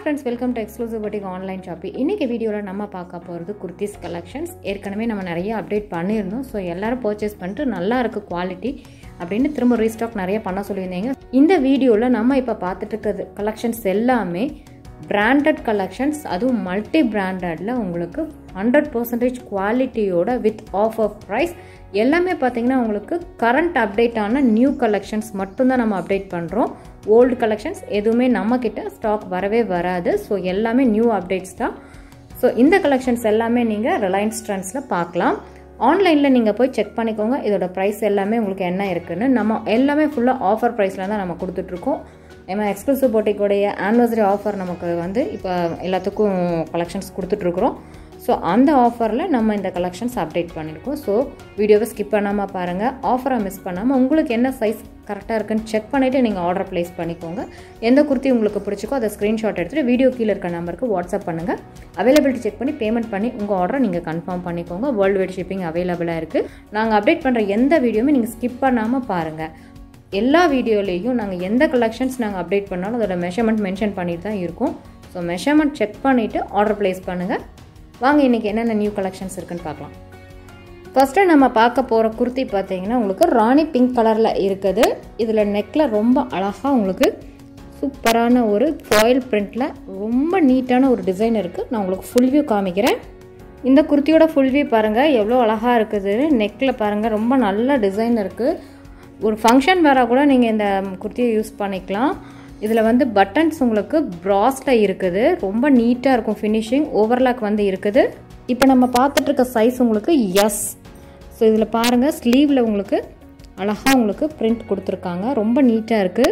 friends welcome to exclusive Batik online shopping இன்றைக்கி வீடியோவில் நம்ம பார்க்க போகிறது குர்த்திஸ் கலெக்ஷன்ஸ் ஏற்கனவே நம்ம நிறைய அப்டேட் பண்ணியிருந்தோம் ஸோ எல்லோரும் பர்ச்சேஸ் பண்ணிட்டு நல்லா இருக்குது குவாலிட்டி அப்படின்னு திரும்ப ரீஸ்டாக் நிறைய பண்ண சொல்லியிருந்தீங்க இந்த வீடியோவில் நம்ம இப்போ பார்த்துட்டு இருக்கிறது கலெக்ஷன்ஸ் எல்லாமே பிராண்டட் கலெக்ஷன்ஸ் அதுவும் மல்டி பிராண்டடில் உங்களுக்கு ஹண்ட்ரட் பர்சன்டேஜ் குவாலிட்டியோட வித் ஆஃபர் ப்ரைஸ் எல்லாமே பார்த்தீங்கன்னா உங்களுக்கு கரண்ட் அப்டேட்டான நியூ கலெக்ஷன்ஸ் மட்டும்தான் நம்ம அப்டேட் பண்ணுறோம் ஓல்டு கலெக்ஷன்ஸ் எதுவுமே நம்மக்கிட்ட ஸ்டாக் வரவே வராது ஸோ எல்லாமே நியூ அப்டேட்ஸ் தான் ஸோ இந்த கலெக்ஷன்ஸ் எல்லாமே நீங்கள் ரிலையன்ஸ் ட்ரெண்ட்ஸில் பார்க்கலாம் ஆன்லைனில் நீங்கள் போய் செக் பண்ணிக்கோங்க இதோட ப்ரைஸ் எல்லாமே உங்களுக்கு என்ன இருக்குன்னு நம்ம எல்லாமே ஃபுல்லாக ஆஃபர் ப்ரைஸில் தான் நம்ம கொடுத்துட்ருக்கோம் நம்ம எக்ஸ்க்ளூசிவ் போட்டிக்கோடைய ஆனிவர்சரி ஆஃபர் நமக்கு வந்து இப்போ எல்லாத்துக்கும் கலெக்ஷன்ஸ் கொடுத்துட்ருக்குறோம் ஸோ அந்த ஆஃபரில் நம்ம இந்த கலெக்ஷன்ஸ் அப்டேட் பண்ணியிருக்கோம் ஸோ வீடியோவை ஸ்கிப் பண்ணாமல் பாருங்கள் ஆஃபரை மிஸ் பண்ணாமல் உங்களுக்கு என்ன சைஸ் கரெக்டாக இருக்குன்னு செக் பண்ணிவிட்டு நீங்கள் ஆர்டர் ப்ளேஸ் பண்ணிக்கோங்க எந்த குர்த்தி உங்களுக்கு பிடிச்சிக்கோ அதை ஸ்க்ரீன்ஷாட் எடுத்துகிட்டு வீடியோ கீழே இருக்க நம்பருக்கு வாட்ஸ்அப் பண்ணுங்கள் அவைலபிலிட்டி செக் பண்ணி பேமெண்ட் பண்ணி உங்கள் ஆர்டரை நீங்கள் கன்ஃபார்ம் பண்ணிக்கோங்க வேர்ல்டு வைட் ஷிப்பிங் அவைலபிளாக இருக்குது நாங்கள் அப்டேட் பண்ணுற எந்த வீடியோவுமே நீங்கள் ஸ்கிப் பண்ணாமல் பாருங்கள் எல்லா வீடியோலேயும் நாங்கள் எந்த கலெக்ஷன்ஸ் நாங்கள் அப்டேட் பண்ணாலும் அதோட மெஷர்மெண்ட் மென்ஷன் பண்ணிட்டு தான் இருக்கும் ஸோ மெஷர்மெண்ட் செக் பண்ணிவிட்டு ஆர்டர் ப்ளேஸ் பண்ணுங்கள் வாங்க இன்றைக்கி என்னென்ன நியூ கலெக்ஷன்ஸ் இருக்குன்னு பார்க்கலாம் ஃபஸ்ட்டு நம்ம பார்க்க போகிற குர்த்தி பார்த்தீங்கன்னா உங்களுக்கு ராணி பிங்க் கலரில் இருக்குது இதில் நெக்கில் ரொம்ப அழகாக உங்களுக்கு சூப்பரான ஒரு ஃபாயில் பிரிண்டில் ரொம்ப நீட்டான ஒரு டிசைன் இருக்குது நான் உங்களுக்கு ஃபுல் வியூ காமிக்கிறேன் இந்த குர்த்தியோட ஃபுல் வியூ பாருங்கள் எவ்வளோ அழகாக இருக்குது நெக்கில் பாருங்கள் ரொம்ப நல்ல டிசைன் இருக்குது ஒரு ஃபங்க்ஷன் வேற கூட நீங்கள் இந்த குர்த்தியை யூஸ் பண்ணிக்கலாம் இதில் வந்து பட்டன்ஸ் உங்களுக்கு ப்ராஸில் இருக்குது ரொம்ப நீட்டாக இருக்கும் ஃபினிஷிங் ஓவர்லாக் வந்து இருக்குது இப்போ நம்ம பார்த்துட்டு இருக்க சைஸ் உங்களுக்கு எஸ் ஸோ இதில் பாருங்கள் ஸ்லீவில் உங்களுக்கு அழகாக உங்களுக்கு பிரிண்ட் கொடுத்துருக்காங்க ரொம்ப நீட்டாக இருக்குது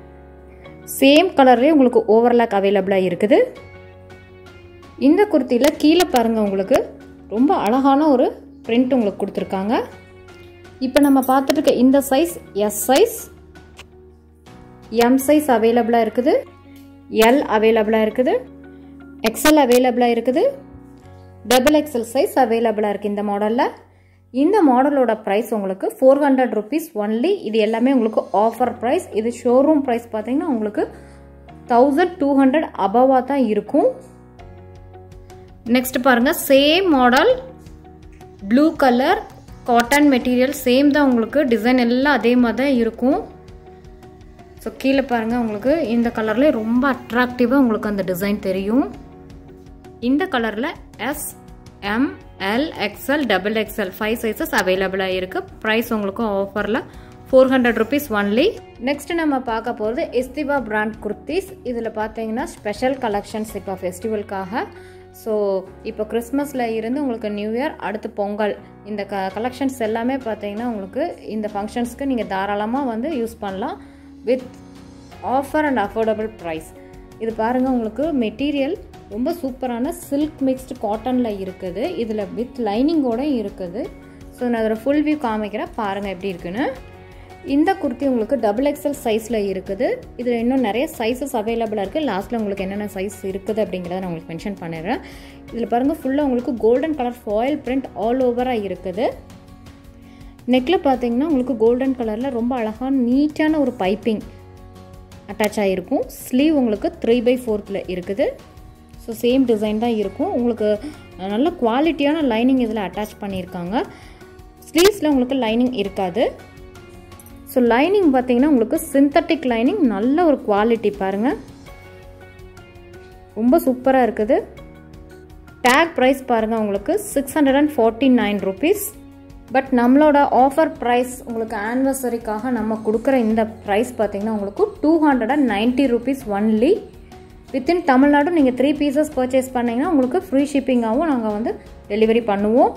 சேம் கலர்லேயே உங்களுக்கு ஓவர்லாக் அவைலபிளாக இருக்குது இந்த குர்த்தியில் கீழே பாருங்கள் உங்களுக்கு ரொம்ப அழகான ஒரு பிரிண்ட் உங்களுக்கு கொடுத்துருக்காங்க இப்போ நம்ம பார்த்துட்டு இருக்க இந்த size S size M size அவைலபிளாக இருக்குது எல் அவைலபிளாக இருக்குது எக்ஸ்எல் அவைலபிளாக இருக்குது டபுள் எக்ஸ்எல் சைஸ் அவைலபிளாக இருக்குது இந்த மாடலில் இந்த மாடலோட ப்ரைஸ் உங்களுக்கு ஃபோர் ஹண்ட்ரட் ருபீஸ் ஒன்லி இது எல்லாமே உங்களுக்கு ஆஃபர் ப்ரைஸ் இது ஷோரூம் ப்ரைஸ் பார்த்தீங்கன்னா உங்களுக்கு தௌசண்ட் டூ ஹண்ட்ரட் அபவாக தான் இருக்கும் நெக்ஸ்ட் பாருங்கள் same model blue colour cotton material same தான் உங்களுக்கு டிசைன் எல்லாம் அதே மாதிரி தான் இருக்கும் ஸோ கீழே பாருங்கள் உங்களுக்கு இந்த கலர்லேயே ரொம்ப அட்ராக்டிவாக உங்களுக்கு அந்த டிசைன் தெரியும் இந்த கலரில் S M L XL double XL five sizes அவைலபிளாக இருக்குது ப்ரைஸ் உங்களுக்கு ஆஃபரில் four hundred rupees only next நம்ம பார்க்க போகிறது எஸ்திவா பிராண்ட் குர்த்திஸ் இதில் பார்த்தீங்கன்னா ஸ்பெஷல் கலெக்ஷன்ஸ் இப்போ ஃபெஸ்டிவலுக்காக ஸோ இப்போ கிறிஸ்மஸில் இருந்து உங்களுக்கு நியூ இயர் அடுத்து பொங்கல் இந்த க கலெக்ஷன்ஸ் எல்லாமே பார்த்தீங்கன்னா உங்களுக்கு இந்த ஃபங்க்ஷன்ஸ்க்கு நீங்கள் தாராளமாக வந்து யூஸ் பண்ணலாம் with offer and affordable price இது பாருங்கள் உங்களுக்கு மெட்டீரியல் ரொம்ப சூப்பரான சில்க் மிக்ஸ்டு காட்டனில் இருக்குது இதில் வித் லைனிங்கோட இருக்குது ஸோ நான் அதோட ஃபுல் வியூ காமிக்கிறேன் பாருங்கள் எப்படி இருக்குன்னு இந்த குர்த்தி உங்களுக்கு டபுள் எக்ஸல் சைஸில் இருக்குது இதில் இன்னும் நிறைய சைஸஸ் அவைலபிளாக இருக்குது லாஸ்ட்டில் உங்களுக்கு என்னென்ன சைஸ் இருக்குது அப்படிங்கிறத நான் உங்களுக்கு மென்ஷன் பண்ணிடுறேன் இதில் பாருங்கள் ஃபுல்லாக உங்களுக்கு golden colour foil print all ஓவராக இருக்குது நெக்கில் பார்த்தீங்கன்னா உங்களுக்கு கோல்டன் கலரில் ரொம்ப அழகான நீட்டான ஒரு பைப்பிங் அட்டாச் ஆகிருக்கும் ஸ்லீவ் உங்களுக்கு த்ரீ பை ஃபோர்த்தில் இருக்குது ஸோ சேம் டிசைன் தான் இருக்கும் உங்களுக்கு நல்ல குவாலிட்டியான லைனிங் இதில் அட்டாச் பண்ணியிருக்காங்க ஸ்லீவ்ஸில் உங்களுக்கு லைனிங் இருக்காது ஸோ லைனிங் பார்த்தீங்கன்னா உங்களுக்கு சிந்தட்டிக் லைனிங் நல்ல ஒரு குவாலிட்டி பாருங்கள் ரொம்ப சூப்பராக இருக்குது டேக் ப்ரைஸ் பாருங்கள் உங்களுக்கு six hundred and forty nine rupees but நம்மளோட ஆஃபர் ப்ரைஸ் உங்களுக்கு ஆனிவர்சரிக்காக நம்ம கொடுக்குற இந்த ப்ரைஸ் பார்த்தீங்கன்னா உங்களுக்கு two hundred and ninety rupees only within Tamil Nadu நீங்கள் த்ரீ பீசஸ் பர்ச்சேஸ் பண்ணிங்கன்னா உங்களுக்கு ஃப்ரீ ஷிப்பிங்காகவும் நாங்கள் வந்து டெலிவரி பண்ணுவோம்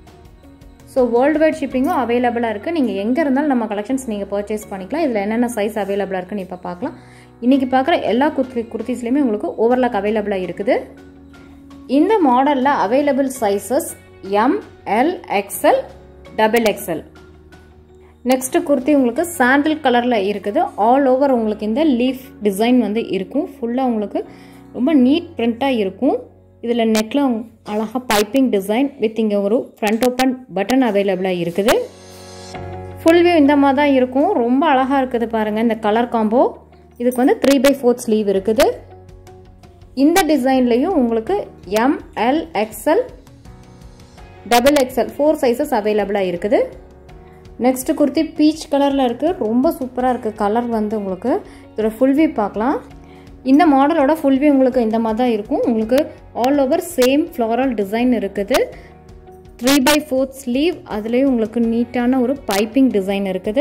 ஸோ வேர்ல்டு வைட் ஷிப்பிங்கும் அவைலபிளாக இருக்குது நீங்கள் எங்கே இருந்தாலும் நம்ம கலெக்ஷன்ஸ் நீங்கள் பர்ச்சேஸ் பண்ணிக்கலாம் இதில் என்னென்ன சைஸ் அவைலபிளாக இருக்குன்னு இப்போ பார்க்கலாம் இன்றைக்கி பார்க்குற எல்லா குர்த்தி குர்த்திஸ்லேயுமே உங்களுக்கு ஓவர்லாக் அவைலபிளாக இருக்குது இந்த மாடலில் available sizes M L XL double XL next kurti உங்களுக்கு சாண்டில் கலரில் இருக்குது ஆல் ஓவர் உங்களுக்கு இந்த லீஃப் டிசைன் வந்து இருக்கும் ஃபுல்லாக உங்களுக்கு ரொம்ப நீட் பிரிண்ட்டாக இருக்கும் இதில் நெக்கில் அழகாக பைப்பிங் டிசைன் வித் இங்கே ஒரு ஃப்ரண்ட் ஓப்பன் பட்டன் அவைலபிளாக இருக்குது ஃபுல் வியூ இந்த மாதிரி தான் இருக்கும் ரொம்ப அழகாக இருக்குது பாருங்கள் இந்த கலர் காம்போ இதுக்கு வந்து த்ரீ பை ஃபோர்த் ஸ்லீவ் இருக்குது இந்த டிசைன்லேயும் உங்களுக்கு M L XL double XL four sizes அவைலபிளாக இருக்குது நெக்ஸ்ட் குர்த்தி பீச் கலரில் இருக்குது ரொம்ப சூப்பராக இருக்குது கலர் வந்து உங்களுக்கு இதோட ஃபுல் வியூ பார்க்கலாம் இந்த மாடலோட ஃபுல் வியூ உங்களுக்கு இந்த மாதிரி தான் இருக்கும் உங்களுக்கு all over same floral design இருக்குது த்ரீ பை ஃபோர்த் ஸ்லீவ் அதுலேயும் உங்களுக்கு நீட்டான ஒரு பைப்பிங் டிசைன் இருக்குது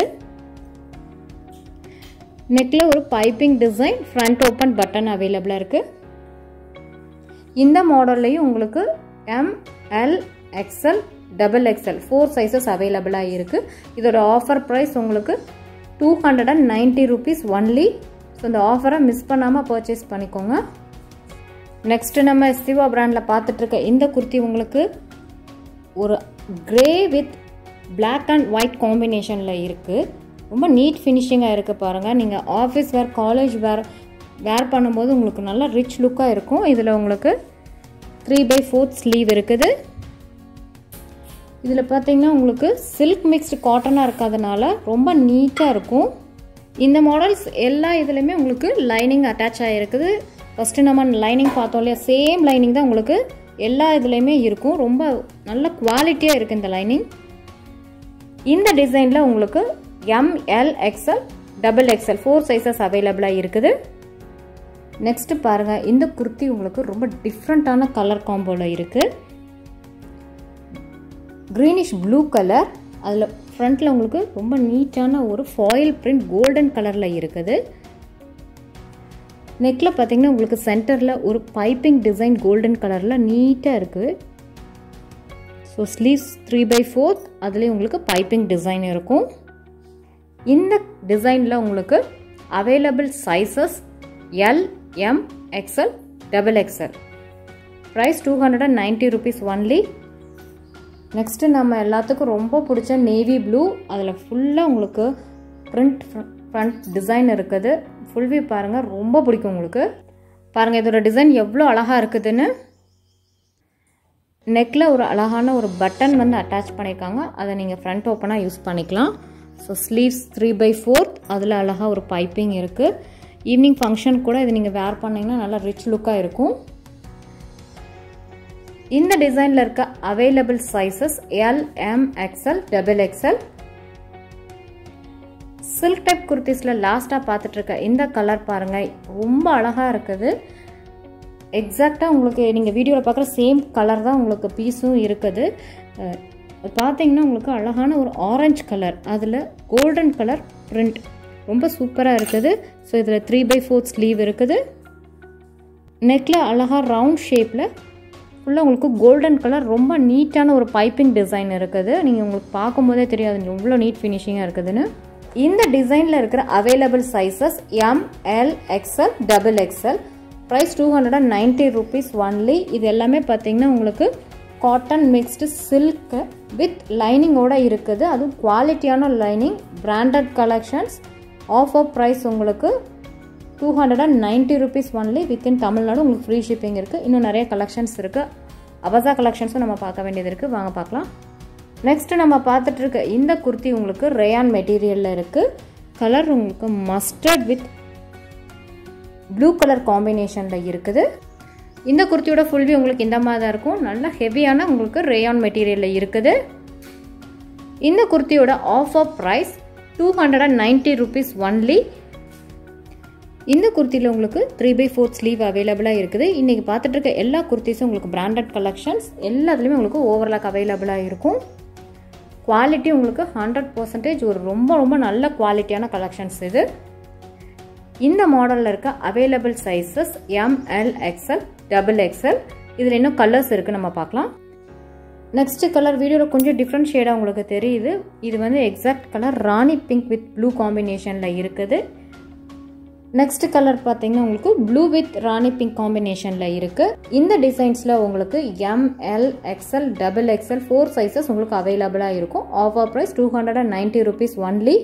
நெக்கில் ஒரு piping design front open button அவைலபிளாக இருக்குது இந்த மாடல்லையும் உங்களுக்கு M L XL double XL four sizes அவைலபிளாக இருக்குது இதோட ஆஃபர் ப்ரைஸ் உங்களுக்கு two hundred and ninety rupees only so இந்த ஆஃபரை மிஸ் பண்ணாமல் பர்ச்சேஸ் பண்ணிக்கோங்க நெக்ஸ்ட்டு நம்ம சிவா பிராண்டில் பார்த்துட்ருக்க இந்த குர்த்தி உங்களுக்கு ஒரு grey with black and white காம்பினேஷனில் இருக்குது ரொம்ப நீட் ஃபினிஷிங்காக இருக்குது பாருங்கள் நீங்கள் ஆஃபீஸ் வேர் காலேஜ் வேர் வேர் பண்ணும்போது உங்களுக்கு நல்லா ரிச் லுக்காக இருக்கும் இதில் உங்களுக்கு த்ரீ பை ஃபோர்த் ஸ்லீவ் இருக்குது இதில் பார்த்தீங்கன்னா உங்களுக்கு சில்க் மிக்ஸ்டு காட்டனாக இருக்கிறதுனால ரொம்ப நீட்டாக இருக்கும் இந்த மாடல்ஸ் எல்லா இதுலேயுமே உங்களுக்கு லைனிங் அட்டாச் ஆகிருக்குது ஃபஸ்ட்டு நம்ம லைனிங் பார்த்தோம் இல்லையா சேம் லைனிங் தான் உங்களுக்கு எல்லா இதுலேயுமே இருக்கும் ரொம்ப நல்ல குவாலிட்டியாக இருக்குது இந்த லைனிங் இந்த டிசைனில் உங்களுக்கு M L XL double XL four sizes அவைலபிளாக இருக்குது நெக்ஸ்ட்டு பாருங்கள் இந்த குர்த்தி உங்களுக்கு ரொம்ப டிஃப்ரெண்ட்டான கலர் காம்போவில் இருக்குது க்ரீனிஷ் ப்ளூ கலர் அதில் ஃப்ரண்ட்டில் உங்களுக்கு ரொம்ப நீட்டான ஒரு ஃபாயில் பிரிண்ட் கோல்டன் கலரில் இருக்குது நெக்கில் பார்த்தீங்கன்னா உங்களுக்கு சென்டரில் ஒரு பைப்பிங் டிசைன் கோல்டன் கலரில் நீட்டாக இருக்குது so sleeves three by fourth அதுலேயும் உங்களுக்கு பைப்பிங் டிசைன் இருக்கும் இந்த டிசைனில் உங்களுக்கு available sizes L M XL double XL price two hundred and ninety rupees only next நம்ம எல்லாத்துக்கும் ரொம்ப பிடிச்ச நேவி ப்ளூ அதில் ஃபுல்லாக உங்களுக்கு ப்ரிண்ட் ஃப்ரண்ட் டிசைன் இருக்குது ஃபுல் வியூ பாருங்கள் ரொம்ப பிடிக்கும் உங்களுக்கு பாருங்கள் இதோட டிசைன் எவ்வளோ அழகாக இருக்குதுன்னு நெக்கில் ஒரு அழகான ஒரு பட்டன் வந்து அட்டாச் பண்ணியிருக்காங்க அதை நீங்கள் ஃப்ரண்ட் ஓப்பனாக யூஸ் பண்ணிக்கலாம் so sleeves three by fourth அதில் அழகாக ஒரு பைப்பிங் இருக்குது ஈவினிங் ஃபங்க்ஷன் கூட இது நீங்கள் வேர் பண்ணிங்கன்னா நல்லா ரிச் லுக்காக இருக்கும் இந்த டிசைனில் இருக்க available sizes L M XL double XL silk type குர்த்திஸில் லாஸ்ட்டாக பார்த்துட்டு இருக்க இந்த கலர் பாருங்கள் ரொம்ப அழகாக இருக்குது எக்ஸாக்டாக உங்களுக்கு நீங்கள் வீடியோவில் பார்க்குற சேம் கலர் தான் உங்களுக்கு பீஸும் இருக்குது பார்த்தீங்கன்னா உங்களுக்கு அழகான ஒரு ஆரஞ்சு கலர் அதில் கோல்டன் கலர் பிரிண்ட் ரொம்ப சூப்பராக இருக்குது ஸோ இதில் த்ரீ பை ஃபோர்த் ஸ்லீவ் இருக்குது நெக்கில் அழகாக ரவுண்ட் ஷேப்பில் ஃபுல்லாக உங்களுக்கு கோல்டன் கலர் ரொம்ப நீட்டான ஒரு பைப்பிங் டிசைன் இருக்குது நீங்கள் உங்களுக்கு பார்க்கும்போதே தெரியாது எவ்வளோ நீட் ஃபினிஷிங்காக இருக்குதுன்னு இந்த டிசைனில் இருக்கிற available sizes M L XL double XL price two hundred and ninety rupees only இது எல்லாமே பார்த்தீங்கன்னா உங்களுக்கு காட்டன் மிக்ஸ்டு சில்க்கு வித் லைனிங்கோடு இருக்குது அதுவும் குவாலிட்டியான lining branded collections offer price உங்களுக்கு two hundred and ninety rupees only within Tamil Nadu உங்களுக்கு ஃப்ரீ ஷிப்பிங் இருக்குது இன்னும் நிறைய கலெக்ஷன்ஸ் இருக்குது அவசா கலெக்ஷன்ஸும் நம்ம பார்க்க வேண்டியது இருக்குது வாங்க பார்க்கலாம் நெக்ஸ்ட்டு நம்ம பார்த்துட்டு இருக்க இந்த குர்த்தி உங்களுக்கு ரேயான் மெட்டீரியலில் இருக்குது கலர் உங்களுக்கு மஸ்டர்ட் வித் ப்ளூ கலர் காம்பினேஷனில் இருக்குது இந்த குர்த்தியோட ஃபுல் வியூ உங்களுக்கு இந்த மாதிரி தான் இருக்கும் நல்ல ஹெவியான உங்களுக்கு ரேயான் மெட்டீரியலில் இருக்குது இந்த குர்த்தியோட offer price two hundred and ninety rupees only இந்த குர்த்தியில் உங்களுக்கு த்ரீ பை ஃபோர்த் ஸ்லீவ் அவைலபிளாக இருக்குது இன்றைக்கி பார்த்துட்டு இருக்க எல்லா குர்த்திஸும் உங்களுக்கு பிராண்டட் கலெக்ஷன்ஸ் எல்லாத்துலேயுமே உங்களுக்கு ஓவர்லாக் அவைலபிளாக இருக்கும் குவாலிட்டி உங்களுக்கு ஹண்ட்ரட் பர்சன்டேஜ் ஒரு ரொம்ப ரொம்ப நல்ல குவாலிட்டியான கலெக்ஷன்ஸ் இது இந்த மாடலில் இருக்க available sizes M L XL double XL இதில் இன்னும் கலர்ஸ் இருக்குது நம்ம பார்க்கலாம் நெக்ஸ்ட் கலர் வீடியோவில் கொஞ்சம் டிஃப்ரெண்ட் ஷேடாக உங்களுக்கு தெரியுது இது வந்து exact colour rani pink with blue காம்பினேஷனில் இருக்குது நெக்ஸ்ட் கலர் பார்த்தீங்கன்னா உங்களுக்கு ப்ளூ வித் ராணி பிங்க் காம்பினேஷனில் இருக்குது இந்த டிசைன்ஸில் உங்களுக்கு M L XL double XL four sizes உங்களுக்கு அவைலபிளாக இருக்கும் offer price two hundred and ninety rupees only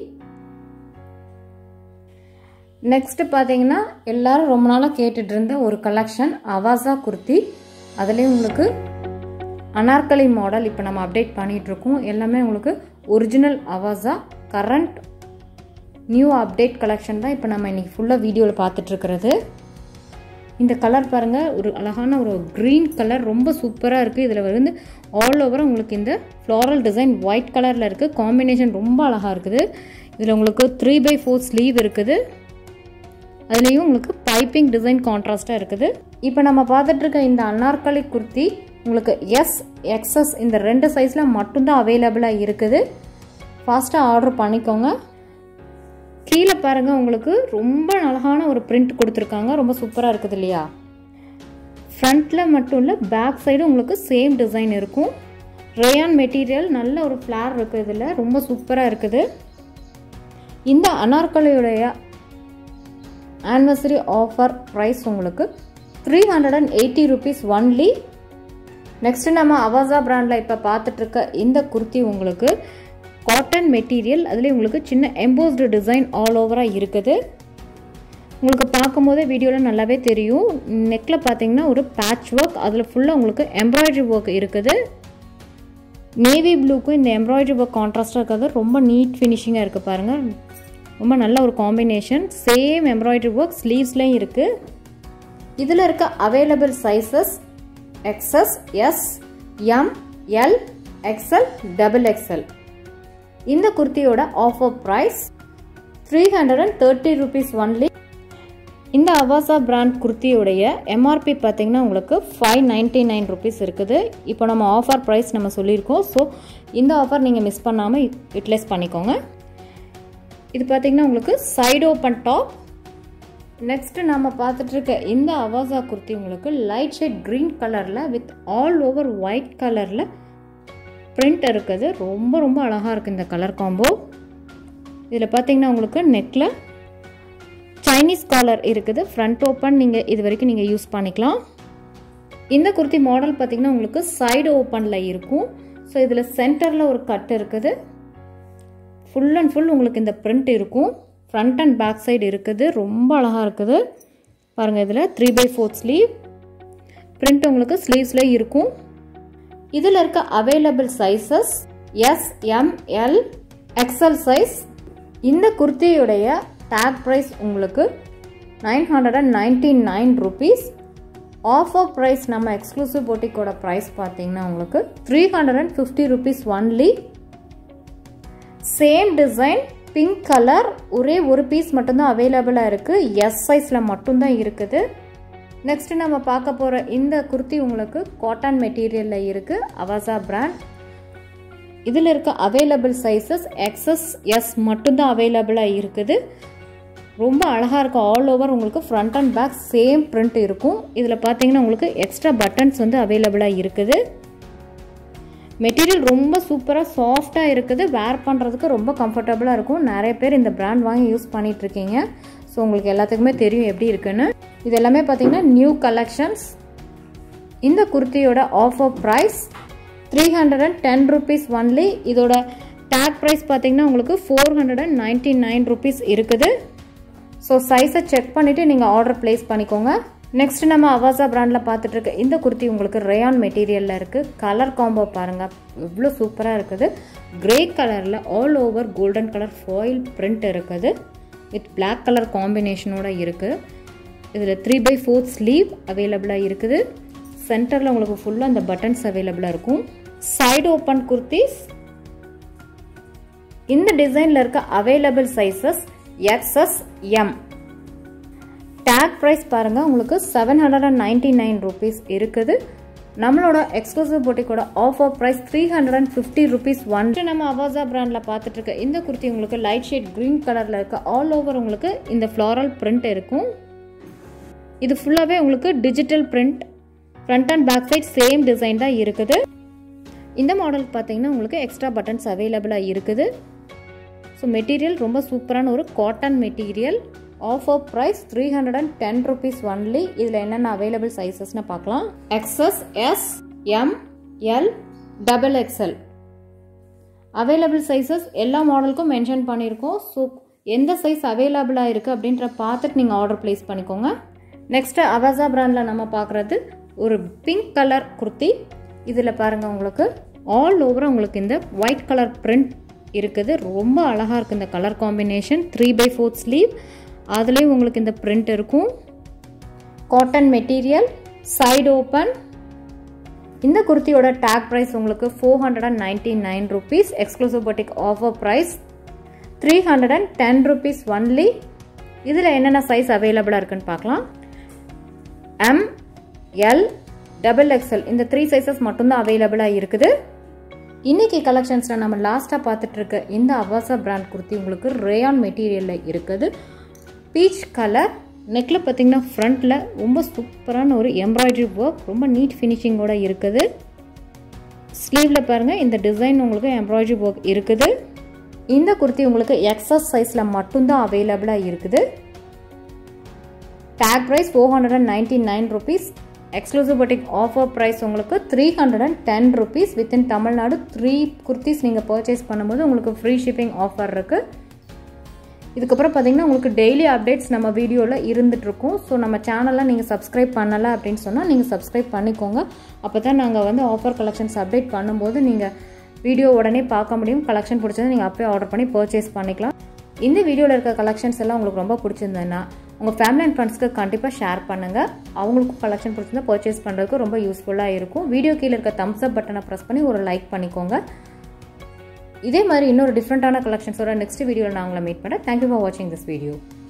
next பார்த்தீங்கன்னா எல்லாரும் ரொம்ப நாளாக கேட்டுட்டு இருந்த ஒரு கலெக்ஷன் அவாசா குர்த்தி அதுலேயும் உங்களுக்கு அனார்கலி மாடல் இப்போ நம்ம அப்டேட் பண்ணிகிட்ருக்கோம் எல்லாமே உங்களுக்கு original Avaasa current new update collection தான் இப்போ நம்ம இன்றைக்கி ஃபுல்லாக வீடியோவில் பார்த்துட்ருக்கிறது இந்த கலர் பாருங்கள் ஒரு அழகான ஒரு க்ரீன் கலர் ரொம்ப சூப்பராக இருக்குது இதில் வந்து ஆல் ஓவர் உங்களுக்கு இந்த ஃப்ளாரல் டிசைன் ஒயிட் கலரில் இருக்குது காம்பினேஷன் ரொம்ப அழகாக இருக்குது இதில் உங்களுக்கு த்ரீ பை ஃபோர் ஸ்லீவ் இருக்குது அதுலேயும் உங்களுக்கு பைப்பிங் டிசைன் கான்ட்ராஸ்ட்டாக இருக்குது இப்போ நம்ம பார்த்துட்டு இருக்க இந்த அன்னார்கலி குர்த்தி உங்களுக்கு எஸ் எக்ஸஸ் இந்த ரெண்டு சைஸில் மட்டும்தான் அவைலபிளாக இருக்குது ஃபாஸ்ட்டாக ஆர்டர் பண்ணிக்கோங்க கீழே பாருங்கள் உங்களுக்கு ரொம்ப அழகான ஒரு பிரிண்ட் கொடுத்துருக்காங்க ரொம்ப சூப்பராக இருக்குது இல்லையா ஃப்ரண்ட்டில் மட்டும் இல்லை பேக் சைடும் உங்களுக்கு சேம் டிசைன் இருக்கும் ரேயான் மெட்டீரியல் நல்ல ஒரு ஃப்ளார் இருக்குது இதில் ரொம்ப சூப்பராக இருக்குது இந்த அனார்கலியுடைய ஆனிவர்சரி ஆஃபர் ப்ரைஸ் உங்களுக்கு three hundred and eighty rupees only next நம்ம அவாசா பிராண்டில் இப்போ பார்த்துட்ருக்க இந்த குர்த்தி உங்களுக்கு காட்டன் மெட்டீரியல் அதுலேயும் உங்களுக்கு சின்ன எம்போஸ்டு டிசைன் ஆல் ஓவராக இருக்குது உங்களுக்கு பார்க்கும்போதே வீடியோவில் நல்லாவே தெரியும் நெக்கில் பார்த்தீங்கன்னா ஒரு பேட்ச் ஒர்க் அதில் ஃபுல்லாக உங்களுக்கு எம்ப்ராய்டரி ஒர்க் இருக்குது நேவி ப்ளூக்கும் இந்த எம்ப்ராய்டரி ஒர்க் கான்ட்ராஸ்டாக இருக்கிறது ரொம்ப நீட் ஃபினிஷிங்காக இருக்குது பாருங்கள் ரொம்ப நல்ல ஒரு காம்பினேஷன் சேம் எம்ப்ராய்டரி ஒர்க் ஸ்லீவ்ஸ்லேயும் இருக்குது இதில் இருக்க available sizes XS S M L XL double XL இந்த குர்த்தியோட offer price three hundred and thirty rupees only இந்த அவாசா பிராண்ட் குர்த்தியோடைய எம்ஆர்பி பார்த்தீங்கன்னா உங்களுக்கு ஃபைவ் நைன்ட்டி நைன் ருபீஸ் இருக்குது இப்போ நம்ம ஆஃபர் ப்ரைஸ் நம்ம சொல்லியிருக்கோம் ஸோ இந்த ஆஃபர் நீங்கள் மிஸ் பண்ணாமல் யூட்டிலைஸ் பண்ணிக்கோங்க இது பார்த்தீங்கன்னா உங்களுக்கு சைடு ஓப்பன் டாப் நெக்ஸ்ட்டு நம்ம பார்த்துட்டு இருக்க இந்த அவாசா குர்த்தி உங்களுக்கு லைட் ஷேட் க்ரீன் கலரில் வித் ஆல் ஓவர் ஒயிட் கலரில் பிரிண்ட் இருக்குது ரொம்ப ரொம்ப அழகாக இருக்குது இந்த கலர் காம்போ இதில் பார்த்தீங்கன்னா உங்களுக்கு நெக்கில் சைனீஸ் காலர் இருக்குது ஃப்ரண்ட் ஓப்பன் நீங்கள் இது வரைக்கும் நீங்கள் யூஸ் பண்ணிக்கலாம் இந்த குர்த்தி மாடல் பார்த்திங்கன்னா உங்களுக்கு சைடு ஓப்பனில் இருக்கும் ஸோ இதில் சென்டரில் ஒரு கட் இருக்குது ஃபுல் அண்ட் ஃபுல் உங்களுக்கு இந்த பிரிண்ட் இருக்கும் ஃப்ரண்ட் அண்ட் பேக் சைடு இருக்குது ரொம்ப அழகாக இருக்குது பாருங்கள் இதில் three by fourth sleeve print உங்களுக்கு ஸ்லீவ்ஸ்லேயே இருக்கும் இதில் இருக்க available sizes S M L XL size இந்த குர்த்தியுடைய டேக் ப்ரைஸ் உங்களுக்கு nine hundred and ninety nine rupees offer price நம்ம எக்ஸ்க்ளூசிவ் போட்டிக்கோட ப்ரைஸ் பார்த்தீங்கன்னா உங்களுக்கு three hundred and fifty rupees only same design pink colour ஒரே ஒரு பீஸ் மட்டும்தான் அவைலபிளாக இருக்குது எஸ் சைஸில் மட்டும்தான் இருக்குது நெக்ஸ்ட்டு நம்ம பார்க்க போகிற இந்த குர்த்தி உங்களுக்கு காட்டன் மெட்டீரியலில் இருக்குது அவாசா பிராண்ட் இதில் இருக்க அவைலபிள் சைஸஸ் எக்ஸஸ் எஸ் மட்டும்தான் அவைலபிளாக இருக்குது ரொம்ப அழகாக இருக்கும் ஆல் ஓவர் உங்களுக்கு front and back same print இருக்கும் இதில் பார்த்தீங்கன்னா உங்களுக்கு எக்ஸ்ட்ரா பட்டன்ஸ் வந்து அவைலபிளாக இருக்குது மெட்டீரியல் ரொம்ப சூப்பராக சாஃப்டாக இருக்குது வேர் பண்ணுறதுக்கு ரொம்ப கம்ஃபர்டபுளாக இருக்கும் நிறைய பேர் இந்த பிராண்ட் வாங்கி யூஸ் பண்ணிகிட்ருக்கீங்க ஸோ உங்களுக்கு எல்லாத்துக்குமே தெரியும் எப்படி இருக்குன்னு இது எல்லாமே பார்த்தீங்கன்னா நியூ கலெக்ஷன்ஸ் இந்த குர்த்தியோட offer price three hundred and ten rupees only இதோட டேக் ப்ரைஸ் பார்த்தீங்கன்னா உங்களுக்கு four hundred and ninety nine rupees இருக்குது ஸோ சைஸை செக் பண்ணிவிட்டு நீங்கள் ஆர்டர் ப்ளேஸ் பண்ணிக்கோங்க நெக்ஸ்ட் நம்ம அவாசா பிராண்டில் பார்த்துட்டு இருக்க இந்த குர்த்தி உங்களுக்கு ரேயான் மெட்டீரியலில் இருக்குது கலர் காம்போ பாருங்கள் எவ்வளோ சூப்பராக இருக்குது கிரே கலரில் all over golden colour foil print இருக்குது வித் பிளாக் கலர் காம்பினேஷனோட இருக்குது இதில் த்ரீ பை ஃபோர்த் ஸ்லீவ் அவைலபிளாக இருக்குது சென்டரில் உங்களுக்கு ஃபுல்லாக அந்த பட்டன்ஸ் அவைலபிளாக இருக்கும் சைடு ஓப்பன் குர்த்திஸ் இந்த டிசைனில் இருக்க available sizes XS M tag price பாருங்கள் உங்களுக்கு seven hundred and ninety nine rupees இருக்குது நம்மளோட எக்ஸ்க்ளூசிவ் போட்டிக்கோட offer price three hundred and fifty rupees only நம்ம அவாசா பிராண்டில் பார்த்துட்டு இருக்க இந்த குர்த்தி உங்களுக்கு லைட் ஷேட் க்ரீன் கலரில் இருக்க ஆல் ஓவர் உங்களுக்கு இந்த ஃப்ளாரல் பிரிண்ட் இருக்கும் இது ஃபுல்லாகவே உங்களுக்கு digital print front and back side same design தான் இருக்குது இந்த மாடலுக்கு பார்த்தீங்கன்னா உங்களுக்கு எக்ஸ்ட்ரா பட்டன்ஸ் அவைலபிளாக இருக்குது ஸோ மெட்டீரியல் ரொம்ப சூப்பரான ஒரு cotton material offer price three hundred and ten rupees only இதில் என்னென்ன அவைலபிள் சைஸஸ்னு பார்க்கலாம் XS S M L double XL available sizes எல்லா மாடலுக்கும் மென்ஷன் பண்ணியிருக்கோம் ஸோ எந்த சைஸ் அவைலபிளாக இருக்குது அப்படின்ற பார்த்துட்டு நீங்கள் ஆர்டர் ப்ளேஸ் பண்ணிக்கோங்க நெக்ஸ்ட்டு அவாசா பிராண்டில் நம்ம பார்க்குறது ஒரு பிங்க் கலர் குர்த்தி இதில் பாருங்கள் உங்களுக்கு ஆல் ஓவராக உங்களுக்கு இந்த ஒயிட் கலர் பிரிண்ட் இருக்குது ரொம்ப அழகாக இருக்குது இந்த colour combination three by fourth sleeve அதுலேயும் உங்களுக்கு இந்த பிரிண்ட் இருக்கும் காட்டன் மெட்டீரியல் சைடு ஓப்பன் இந்த குர்த்தியோட டேக் ப்ரைஸ் உங்களுக்கு four hundred and ninety nine rupees exclusive boutique offer price three hundred and ten rupees only இதில் என்னென்ன சைஸ் அவைலபிளாக இருக்குன்னு பார்க்கலாம் எம் எல் டபுள் எக்ஸ்எல் இந்த த்ரீ சைஸஸ் மட்டும்தான் அவைலபிளாக இருக்குது இன்னைக்கு கலெக்ஷன்ஸில் நம்ம லாஸ்ட்டாக பார்த்துட்டு இருக்க இந்த அவாசா பிராண்ட் குர்த்தி உங்களுக்கு ரேயான் மெட்டீரியலில் இருக்குது பீச் கலர் நெக்கில் பார்த்தீங்கன்னா ஃப்ரண்ட்டில் ரொம்ப சூப்பரான ஒரு எம்ப்ராய்டரி ஒர்க் ரொம்ப நீட் ஃபினிஷிங்கோட இருக்குது ஸ்லீவில் பாருங்கள் இந்த டிசைன் உங்களுக்கு எம்ப்ராய்டரி ஒர்க் இருக்குது இந்த குர்த்தி உங்களுக்கு எக்ஸஸ் சைஸில் மட்டும்தான் அவைலபிளாக இருக்குது tag price four hundred and ninety nine rupees exclusive boutique offer price உங்களுக்கு three hundred and ten rupees within Tamil Nadu three kurtis நீங்கள் பர்ச்சேஸ் பண்ணும்போது உங்களுக்கு ஃப்ரீ ஷிப்பிங் ஆஃபர் இருக்குது இதுக்கப்புறம் பார்த்தீங்கன்னா உங்களுக்கு டெய்லி அப்டேட்ஸ் நம்ம வீடியோவில் இருந்துகிட்ருக்கும் ஸோ நம்ம சேனலில் நீங்கள் சப்ஸ்கிரைப் பண்ணலை அப்படின்னு சொன்னால் நீங்கள் சப்ஸ்கிரைப் பண்ணிக்கோங்க அப்போ தான் நாங்கள் வந்து ஆஃபர் கலெக்ஷன்ஸ் அப்டேட் பண்ணும்போது நீங்கள் வீடியோ உடனே பார்க்க முடியும் கலெக்ஷன் பிடிச்சது நீங்கள் அப்போயே ஆர்டர் பண்ணி பர்ச்சேஸ் பண்ணிக்கலாம் இந்த வீடியோவில் இருக்க கலெக்ஷன்ஸ் எல்லாம் உங்களுக்கு ரொம்ப பிடிச்சிருந்ததுன்னா உங்கள் ஃபேமிலி அண்ட் ஃப்ரெண்ட்ஸ்க்கு கண்டிப்பாக ஷேர் பண்ணுங்கள் அவங்களுக்கும் கலெக்ஷன் பிடிச்சிருந்தா பர்ச்சேஸ் பண்ணுறதுக்கு ரொம்ப யூஸ்ஃபுல்லாக இருக்கும் வீடியோ கீழே இருக்க தம்ஸ் அப் பட்டனை ப்ரெஸ் பண்ணி ஒரு லைக் பண்ணிக்கோங்க இதே மாதிரி இன்னொரு டிஃப்ரெண்ட்டான கலெக்ஷன்ஸோட நெக்ஸ்ட் வீடியோவில் நான் உங்களை மீட் பண்ணுறேன் தேங்க்யூ ஃபார் வாட்சிங் திஸ் வீடியோ